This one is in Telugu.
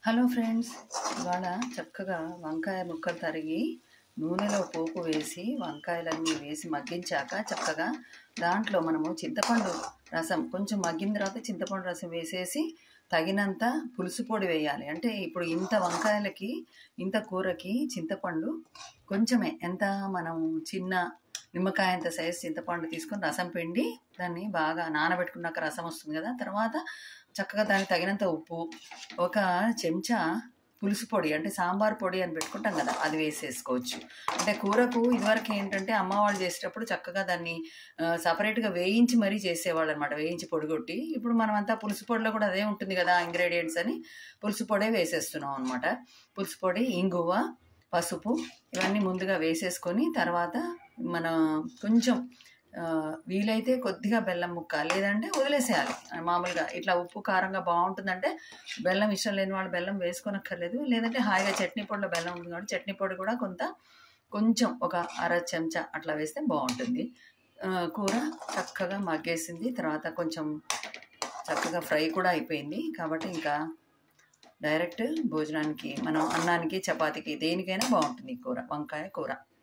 హలో ఫ్రెండ్స్ ఇవాళ చక్కగా వంకాయ ముక్కలు తరిగి నూనెలో పోపు వేసి వంకాయలన్నీ వేసి మగ్గించాక చక్కగా దాంట్లో మనము చింతపండు రసం కొంచెం మగ్గిన తర్వాత చింతపండు రసం వేసేసి తగినంత పులుసు పొడి వేయాలి అంటే ఇప్పుడు ఇంత వంకాయలకి ఇంత కూరకి చింతపండు కొంచెమే ఎంత మనం చిన్న నిమ్మకాయ అంత సైజు చింతపండు తీసుకొని రసం పిండి దాన్ని బాగా నానబెట్టుకున్నాక రసం వస్తుంది కదా తర్వాత చక్కగా దానికి తగినంత ఉప్పు ఒక చెంచా పులుసు పొడి అంటే సాంబార్ పొడి అని పెట్టుకుంటాం కదా అది వేసేసుకోవచ్చు అంటే కూరకు ఇదివరకు ఏంటంటే అమ్మ వాళ్ళు చేసేటప్పుడు చక్కగా దాన్ని సపరేట్గా వేయించి మరీ చేసేవాళ్ళు అనమాట వేయించి పొడి కొట్టి ఇప్పుడు మనం అంతా పులుసు పొడిలో కూడా అదే ఉంటుంది కదా ఇంగ్రీడియంట్స్ అని పులుసు పొడే వేసేస్తున్నాం అనమాట పులుసు పొడి ఇంగువ పసుపు ఇవన్నీ ముందుగా వేసేసుకొని తర్వాత మన కొంచెం ఆ, వీలైతే కొద్దిగా బెల్లం ముక్క లేదంటే వదిలేసేయాలి మామూలుగా ఇట్లా ఉప్పు కారంగా బాగుంటుందంటే బెల్లం ఇష్టం లేని వాళ్ళు బెల్లం వేసుకోనక్కర్లేదు లేదంటే హాయిగా చట్నీ పొడిలో బెల్లం ఉంటుంది కాబట్టి చట్నీ పొడి కూడా కొంత కొంచెం ఒక అర చెంచా అట్లా వేస్తే బాగుంటుంది ఆ, కూర చక్కగా మగ్గేసింది తర్వాత కొంచెం చక్కగా ఫ్రై కూడా అయిపోయింది కాబట్టి ఇంకా డైరెక్ట్ భోజనానికి మనం అన్నానికి చపాతీకి దేనికైనా బాగుంటుంది ఈ కూర వంకాయ కూర